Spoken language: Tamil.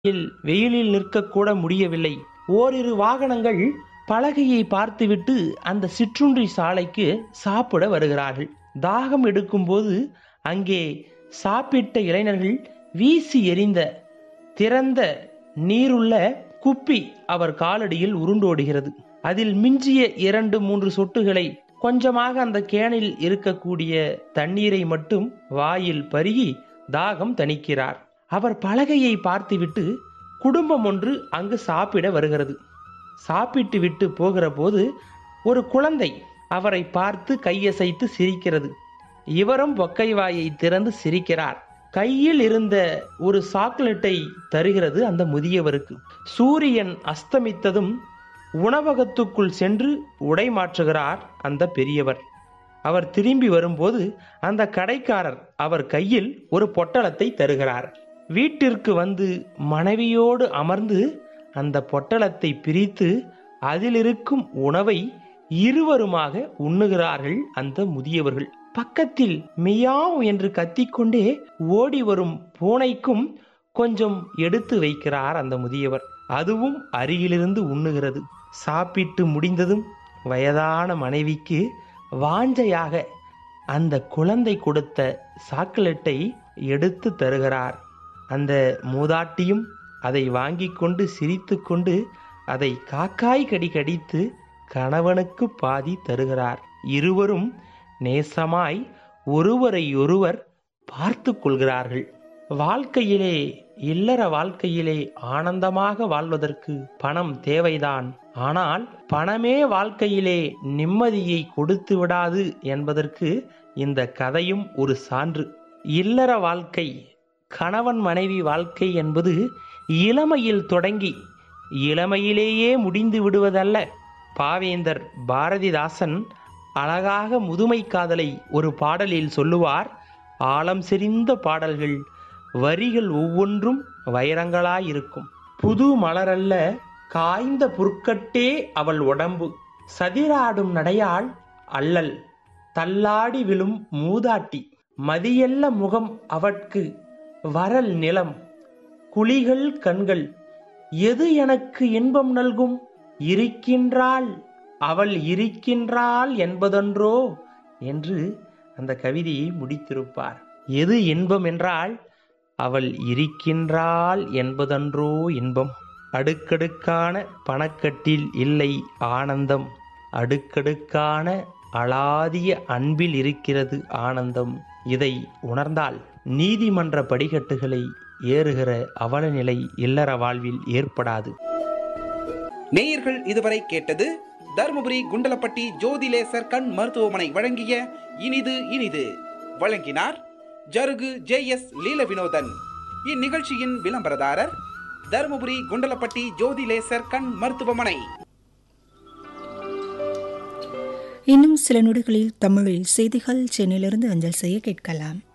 வெயில் வெயிலில் நிற்கக்கூட முடியவில்லை ஓரிரு வாகனங்கள் பலகையை பார்த்துவிட்டு அந்த சிற்றுண்டி சாலைக்கு சாப்பிட வருகிறார்கள் தாகம் எடுக்கும்போது அங்கே சாப்பிட்ட இளைஞர்கள் வீசி எறிந்த திறந்த நீருள்ள குப்பி அவர் காலடியில் உருண்டோடுகிறது அதில் மிஞ்சிய இரண்டு மூன்று சொட்டுகளை கொஞ்சமாக அந்த கேனில் இருக்கக்கூடிய தண்ணீரை மட்டும் வாயில் பருகி தாகம் தணிக்கிறார் அவர் பலகையை பார்த்துவிட்டு குடும்பம் ஒன்று அங்கு சாப்பிட வருகிறது சாப்பிட்டு விட்டு போகிற போது ஒரு குழந்தை அவரை பார்த்து கையசைத்து சிரிக்கிறது இவரும் பொக்கை வாயை திறந்து சிரிக்கிறார் கையில் இருந்த ஒரு சாக்லேட்டை தருகிறது அந்த முதியவருக்கு சூரியன் அஸ்தமித்ததும் உணவகத்துக்குள் சென்று உடை மாற்றுகிறார் அந்த பெரியவர் அவர் திரும்பி வரும்போது அந்த கடைக்காரர் அவர் கையில் ஒரு பொட்டலத்தை தருகிறார் வீட்டிற்கு வந்து மனைவியோடு அமர்ந்து அந்த பொட்டலத்தை பிரித்து அதிலிருக்கும் உணவை இருவருமாக உண்ணுகிறார்கள் அந்த முதியவர்கள் பக்கத்தில் மியாவ் என்று கத்திக்கொண்டே ஓடி வரும் பூனைக்கும் கொஞ்சம் எடுத்து வைக்கிறார் அந்த முதியவர் அதுவும் அருகிலிருந்து உண்ணுகிறது சாப்பிட்டு முடிந்ததும் வயதான மனைவிக்கு வாஞ்சையாக அந்த குழந்தை கொடுத்த சாக்லேட்டை எடுத்து தருகிறார் அந்த மூதாட்டியும் அதை வாங்கி கொண்டு சிரித்து கொண்டு அதை காக்காய் கடி கடித்து கணவனுக்கு பாதி தருகிறார் இருவரும் நேசமாய் ஒருவரை ஒருவர் பார்த்து கொள்கிறார்கள் வாழ்க்கையிலே இல்லற வாழ்க்கையிலே ஆனந்தமாக வாழ்வதற்கு பணம் தேவைதான் ஆனால் பணமே வாழ்க்கையிலே நிம்மதியை கொடுத்து விடாது என்பதற்கு இந்த கதையும் ஒரு சான்று இல்லற வாழ்க்கை கணவன் மனைவி வாழ்க்கை என்பது இளமையில் தொடங்கி இளமையிலேயே முடிந்து விடுவதல்ல பாவேந்தர் பாரதிதாசன் அழகாக முதுமை காதலை ஒரு பாடலில் சொல்லுவார் ஆழம் செறிந்த பாடல்கள் வரிகள் ஒவ்வொன்றும் வைரங்களாயிருக்கும் புது மலரல்ல காய்ந்த புற்கட்டே அவள் உடம்பு சதிராடும் நடையாள் அல்லல் தள்ளாடி விழும் மூதாட்டி மதியல்ல முகம் அவட்கு வரல் நிலம் குழிகள் கண்கள் எது எனக்கு இன்பம் நல்கும் இருக்கின்றாள் அவள் இருக்கின்றாள் என்பதன்றோ என்று அந்த கவிதையை முடித்திருப்பார் எது இன்பம் என்றால் அவள் இருக்கின்றாள் என்பதன்றோ இன்பம் அடுக்கடுக்கான பணக்கட்டில் இல்லை ஆனந்தம் அடுக்கடுக்கான அலாதிய அன்பில் இருக்கிறது ஆனந்தம் இதை உணர்ந்தால் நீதிமன்ற படிக்கட்டுகளை ஏறுகிற அவல நிலை இல்லற வாழ்வில் ஏற்படாது நேயர்கள் இதுவரை கேட்டது தருமபுரி குண்டலப்பட்டி ஜோதிலேசர் கண் மருத்துவமனை வழங்கிய இனிது இனிது வழங்கினார் ஜருகு ஜே எஸ் லீல வினோதன் இந்நிகழ்ச்சியின் விளம்பரதாரர் தருமபுரி குண்டலப்பட்டி ஜோதிலேசர் கண் மருத்துவமனை இன்னும் சில நொடிகளில் தமிழில் செய்திகள் சென்னையிலிருந்து அஞ்சல் செய்ய கேட்கலாம்